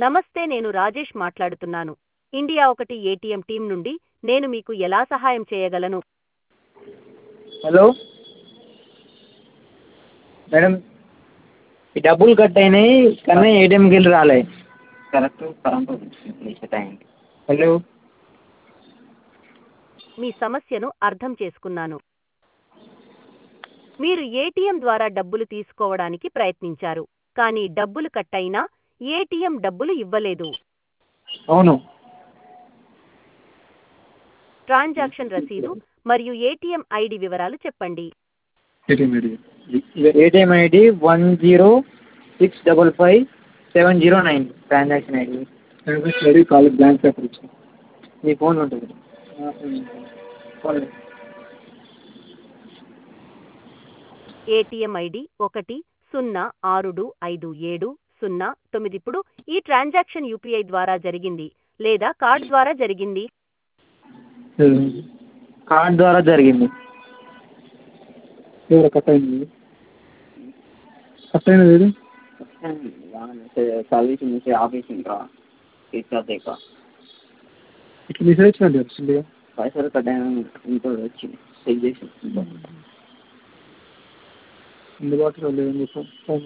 నమస్తే నేను రాజేష్ మాట్లాడుతున్నాను ఇండియా ఒకటి ఏటీఎం టీం నుండి నేను మీకు ఎలా సహాయం చేయగలను హలో మేడం ఈ డబ్బులు కట్ అయినాయి కానీ ఏటీఎంకి వెళ్ళి రాలే కరెక్ట్ కరెంట్ టైంకి హలో మీ సమస్యను అర్థం చేసుకున్నాను మీరు ఏటీఎం ద్వారా డబ్బులు తీసుకోవడానికి ప్రయత్నించారు కానీ డబ్బులు కట్ అయినా ఏటీఎం డబ్బులు ఇవ్వలేదు అవును ట్రాన్సాక్షన్ రసీదు మరియు ఏటీఎం ఐడి వివరాలు చెప్పండి ATM ID one zero six double five seven zero nine transaction ID ID call blank paper ఇచ్చి మీ ఫోన్ ఉంటుంది ఫోన్ ఏటీఎం ఐడి ఒకటి సున్నా ఆరుడు ఐదు ఏడు సున్నా తొమ్మిది ఇప్పుడు ఈ ట్రాన్సాక్షన్ యూపీఐ ద్వారా జరిగింది లేదా కార్డ్ ద్వారా జరిగింది కార్డ్ ద్వారా జరిగింది ఎవరు కట్ అయింది కట్ అయినది ఏది సర్వీస్ నుంచి ఆఫీస్ ఇంకా రీఛార్జ్ అయ్యాక ఇట్లా మెసేజ్ వచ్చినట్టు వచ్చింది పైసలు కట్ అయినా ఇంకో వచ్చింది చెక్ చేసి అందుబాటులో లేదని చెప్పు ఫోన్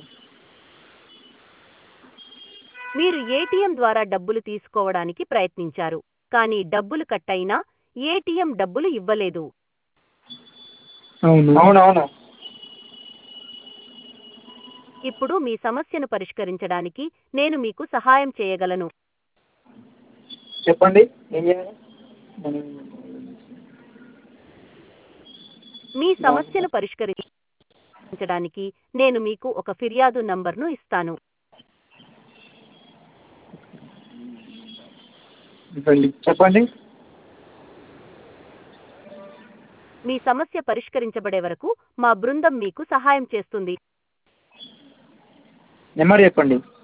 మీరు ఏటీఎం ద్వారా డబ్బులు తీసుకోవడానికి ప్రయత్నించారు కానీ డబ్బులు కట్ అయినా ఏటీఎం డబ్బులు ఇవ్వలేదు అవును అవునవును ఇప్పుడు మీ సమస్యను పరిష్కరించడానికి నేను మీకు సహాయం చేయగలను చెప్పండి ఏం చేయాలి మీ సమస్యను పరిష్కరించడానికి నేను మీకు ఒక ఫిర్యాదు నంబర్ను ఇస్తాను ఇవ్వండి చెప్పండి మీ సమస్య పరిష్కరించబడే వరకు మా బృందం మీకు సహాయం చేస్తుంది నెంబర్ చెప్పండి